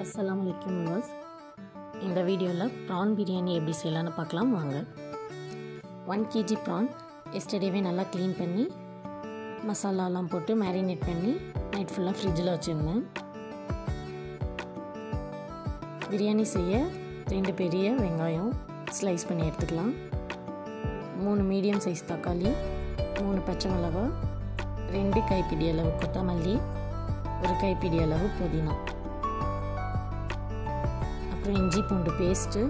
அஸ்ஸலாமு அலைக்கும் வியூவர்ஸ் இந்த வீடியோவில் ப்ரான் பிரியாணி எப்படி செய்யலான்னு பார்க்கலாம் வாங்க ஒன் கேஜி ப்ரான் எஸ்டர்டேவே நல்லா க்ளீன் பண்ணி மசாலாலாம் போட்டு மேரினேட் பண்ணி நைட் ஃபுல்லாக ஃப்ரிட்ஜில் வச்சுருந்தேன் பிரியாணி செய்ய ரெண்டு பெரிய வெங்காயம் ஸ்லைஸ் பண்ணி எடுத்துக்கலாம் மூணு மீடியம் சைஸ் தக்காளி மூணு பச்சை மிளகாய் ரெண்டு கைப்பிடி அளவு கொத்தமல்லி ஒரு கைப்பிடி அளவு புதினா அப்புறம் இஞ்சி பூண்டு பேஸ்ட்டு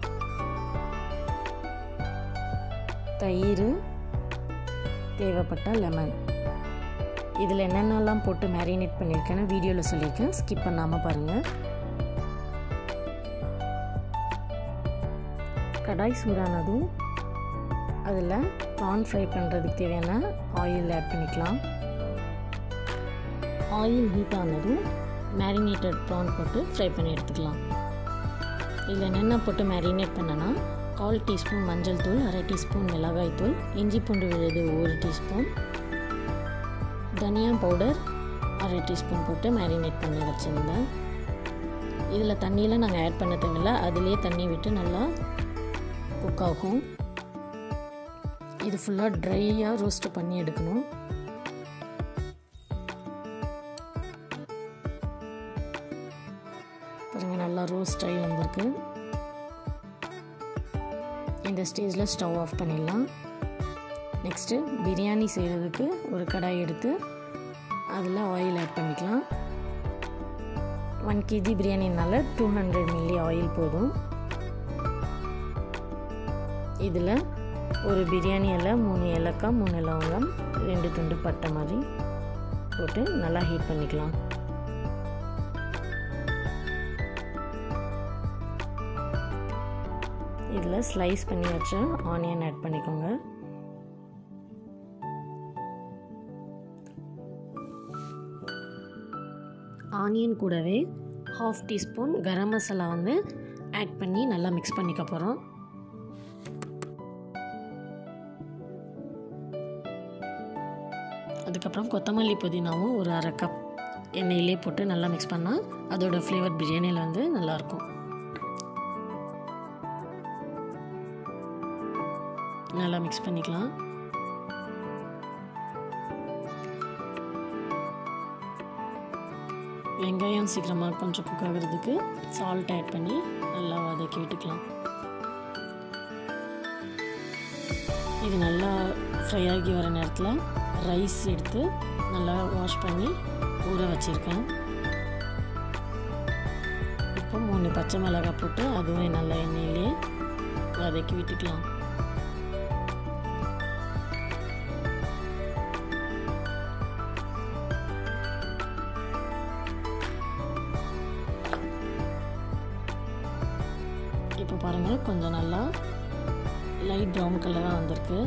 தயிர் தேவைப்பட்டால் லெமன் இதில் என்னென்னலாம் போட்டு மேரினேட் பண்ணியிருக்கேன்னு வீடியோவில் சொல்லியிருக்கேன் ஸ்கிப் பண்ணாமல் பாருங்கள் கடாய் சூடானதும் அதில் ப்ரான் ஃப்ரை பண்ணுறதுக்கு தேவையான ஆயில் ஆட் பண்ணிக்கலாம் ஆயில் ஹீட் ஆனதும் மேரினேட்டட் ப்ரான் போட்டு ஃப்ரை பண்ணி எடுத்துக்கலாம் இதில் என்னென்ன போட்டு மேரினேட் பண்ணனா கால் டீஸ்பூன் மஞ்சள் தூள் அரை டீஸ்பூன் மிளகாய் தூள் இஞ்சி பூண்டு விழுது ஒரு டீஸ்பூன் தனியா பவுடர் அரை டீஸ்பூன் போட்டு மேரினேட் பண்ணி வச்சுருந்தேன் இதில் தண்ணியில் நாங்கள் ஆட் பண்ண தேவையில்ல அதிலே தண்ணி விட்டு நல்லா குக் ஆகும் இது ஃபுல்லாக ட்ரையாக ரோஸ்ட் பண்ணி எடுக்கணும் பாருங்கள் நல்லா ரோஸ்ட் ஆகி வந்திருக்கு இந்த ஸ்டேஜில் ஸ்டவ் ஆஃப் பண்ணிடலாம் நெக்ஸ்ட்டு பிரியாணி செய்கிறதுக்கு ஒரு கடாய் எடுத்து அதில் ஆயில் ஆட் பண்ணிக்கலாம் ஒன் கேஜி பிரியாணினால டூ ஹண்ட்ரட் மில்லி ஆயில் போதும் இதில் ஒரு பிரியாணி இலை மூணு ஏலக்காய் மூணு லவங்கம் ரெண்டு துண்டு பட்டை மாதிரி போட்டு நல்லா ஹீட் பண்ணிக்கலாம் இதில் ஸ்லைஸ் பண்ணி வச்ச ஆனியன் ஆட் பண்ணிக்கோங்க ஆனியன் கூடவே ஹாஃப் டீஸ்பூன் கரம் மசாலா வந்து ஆட் பண்ணி நல்லா மிக்ஸ் பண்ணிக்க போகிறோம் அதுக்கப்புறம் கொத்தமல்லி புதினாவும் ஒரு அரை கப் எண்ணெயிலே போட்டு நல்லா மிக்ஸ் பண்ணால் அதோட ஃப்ளேவர் பிரியாணியில் வந்து நல்லாயிருக்கும் நல்லா மிக்ஸ் பண்ணிக்கலாம் வெங்காயம் சீக்கிரமாக கொஞ்சம் குக் ஆகிறதுக்கு சால்ட் ஆட் பண்ணி நல்லா வதக்கி விட்டுக்கலாம் இது நல்லா ஃப்ரை ஆகி வர நேரத்தில் ரைஸ் எடுத்து நல்லா வாஷ் பண்ணி ஊற வச்சுருக்கேன் இப்போ மூணு பச்சை மிளகாய் போட்டு அதுவும் நல்லா எண்ணெயிலே வதக்கி விட்டுக்கலாம் இப்போ பாருங்கள் கொஞ்சம் நல்லா லைட் ப்ரௌன் கலராக வந்திருக்கு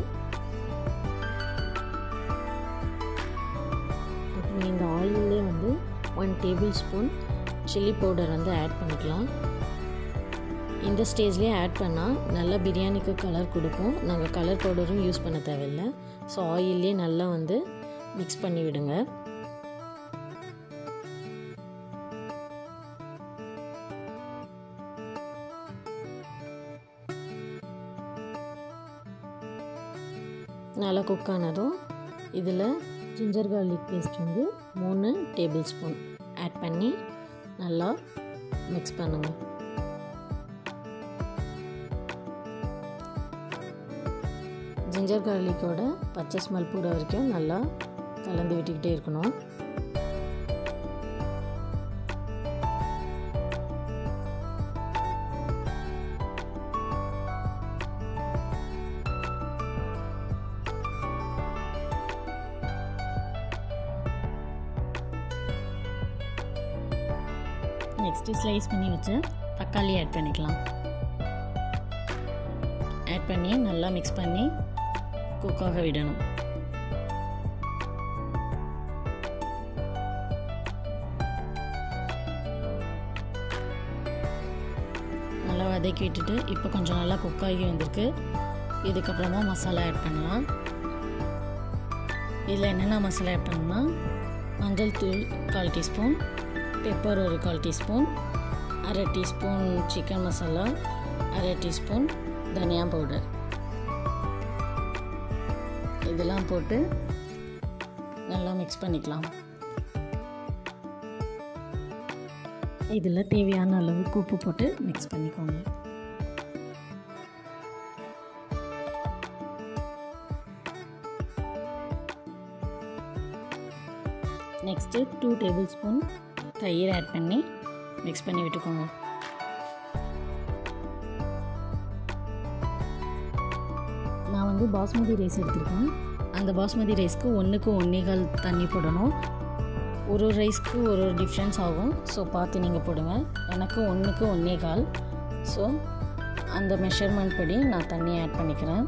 அப்புறம் இந்த ஆயிலே வந்து one tablespoon chilli powder வந்து ஆட் பண்ணிக்கலாம் இந்த ஸ்டேஜ்லேயே ஆட் பண்ணால் நல்லா பிரியாணிக்கு கலர் கொடுக்கும் நாங்கள் கலர் பவுடரும் யூஸ் பண்ண தேவையில்லை ஸோ ஆயிலே நல்லா வந்து மிக்ஸ் பண்ணி விடுங்க நல்லா குக் ஆனதும் இதில் ஜிஞ்சர் கார்லிக் பேஸ்ட் வந்து மூணு டேபிள் ஸ்பூன் ஆட் பண்ணி நல்லா மிக்ஸ் பண்ணுங்கள் ஜிஞ்சர் கார்லிக்கோட பச்சை ஸ்மெல் போகிற வரைக்கும் நல்லா கலந்து விட்டுக்கிட்டே இருக்கணும் நெக்ஸ்ட்டு ஸ்லைஸ் பண்ணி வச்ச தக்காளி ஆட் பண்ணிக்கலாம் ஆட் பண்ணி நல்லா மிக்ஸ் பண்ணி குக்காக விடணும் நல்லா வதக்கி விட்டுட்டு இப்போ கொஞ்சம் நல்லா குக்காகி வந்திருக்கு இதுக்கப்புறமா மசாலா ஆட் பண்ணலாம் இதில் என்னென்ன மசாலா ஆட் பண்ணணும்னா மஞ்சள் தூள் கால் டீஸ்பூன் பெப்பர் ஒரு கால் டீஸ்பூன் அரை டீஸ்பூன் சிக்கன் மசாலா அரை டீஸ்பூன் தனியா பவுடர் இதெல்லாம் போட்டு நல்லா மிக்ஸ் பண்ணிக்கலாம் இதில் தேவையான அளவுக்கு உப்பு போட்டு மிக்ஸ் பண்ணிக்கோங்க நெக்ஸ்ட்டு டூ டேபிள் ஸ்பூன் தயிர் ஆட் பண்ணி மிக்ஸ் பண்ணி விட்டுக்கோங்க நான் வந்து பாஸ்மதி ரைஸ் எடுத்திருக்கேன் அந்த பாஸ்மதி ரைஸ்க்கு ஒன்றுக்கு ஒன்றேகால் தண்ணி போடணும் ஒரு ஒரு ரைஸ்க்கு ஒரு ஒரு டிஃப்ரென்ஸ் ஆகும் ஸோ பார்த்து நீங்கள் போடுங்க எனக்கு ஒன்றுக்கு ஒன்றேகால் ஸோ அந்த மெஷர்மெண்ட் படி நான் தண்ணி ஆட் பண்ணிக்கிறேன்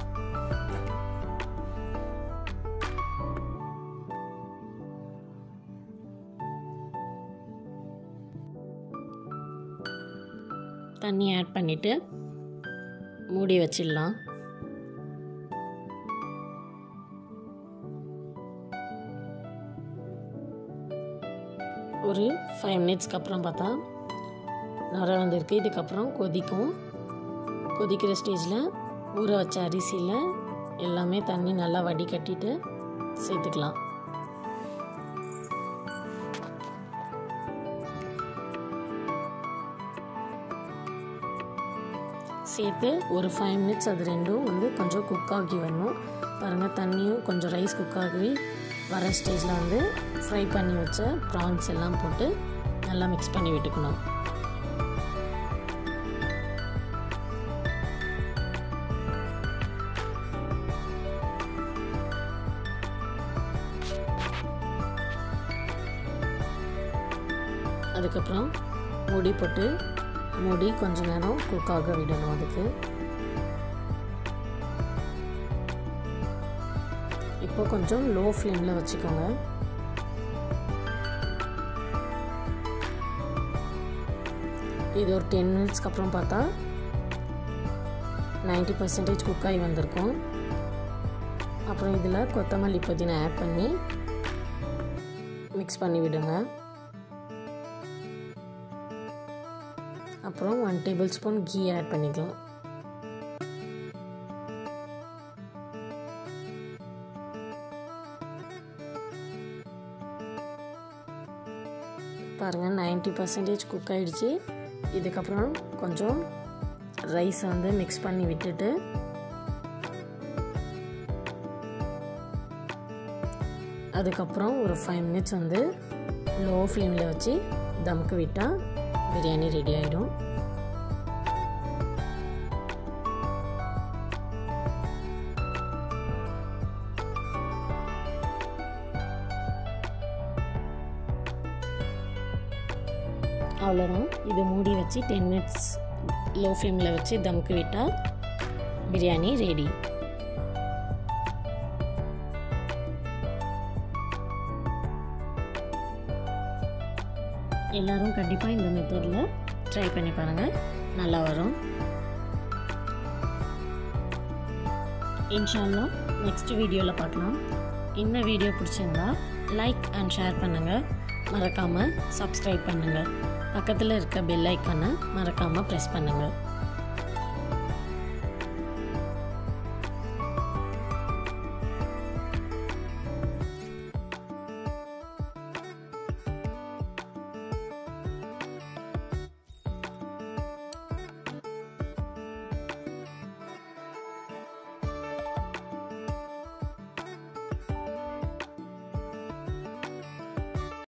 தண்ணி ஆட் பண்ணிவிட்டு மூடி வச்சிடலாம் ஒரு ஃபைவ் மினிட்ஸ்க்கு அப்புறம் பார்த்தா நுர வந்திருக்கு இதுக்கப்புறம் கொதிக்கும் கொதிக்கிற ஸ்டேஜில் ஊற வச்ச அரிசியில் எல்லாமே தண்ணி நல்லா வடிகட்டிட்டு சேர்த்துக்கலாம் சேர்த்து ஒரு ஃபைவ் மினிட்ஸ் அது ரெண்டும் வந்து கொஞ்சம் குக் ஆகி வரணும் பாருங்கள் தண்ணியும் கொஞ்சம் ரைஸ் குக் ஆகி வர ஸ்டேஜில் வந்து ஃப்ரை பண்ணி வச்ச ப்ரான்ஸ் எல்லாம் போட்டு நல்லா மிக்ஸ் பண்ணி விட்டுக்கணும் அதுக்கப்புறம் மூடி போட்டு மூடி கொஞ்ச நேரம் குக் ஆக விடணும் அதுக்கு இப்போ கொஞ்சம் லோ ஃப்ளேமில் வச்சுக்கோங்க இது ஒரு டென் மினிட்ஸ்க்கு அப்புறம் பார்த்தா நைன்டி பர்சன்டேஜ் குக் ஆகி வந்திருக்கும் அப்புறம் இதில் கொத்தமல்லி புதினா ஆட் பண்ணி மிக்ஸ் பண்ணி விடுங்க அப்புறம் one tablespoon ghee add பண்ணிக்கலாம் பாருங்கள் நைன்ட்டி பர்சன்டேஜ் குக் ஆகிடுச்சு இதுக்கப்புறம் கொஞ்சம் ரைஸ் வந்து மிக்ஸ் பண்ணி விட்டுட்டு அதுக்கப்புறம் ஒரு ஃபைவ் மினிட்ஸ் வந்து லோ ஃப்ளேமில் வச்சு தம்க்கு விட்டால் பிரியாணி ரெடி ஆகிடும் அவ்வளோதான் இது மூடி வச்சு டென் மினிட்ஸ் லோ ஃப்ளேமில் வச்சு தம்க்கு விட்டால் பிரியாணி ரெடி எல்லோரும் கண்டிப்பாக இந்த மெத்தடில் ட்ரை பண்ணி பாருங்கள் நல்லா வரும் இன்ஷால்லா நெக்ஸ்ட் வீடியோவில் பார்க்கலாம் இந்த வீடியோ பிடிச்சிருந்தா லைக் அண்ட் ஷேர் பண்ணுங்கள் மறக்காமல் சப்ஸ்கிரைப் பண்ணுங்கள் பக்கத்தில் இருக்க பெல் ஐக்கானை மறக்காமல் ப்ரெஸ் பண்ணுங்கள்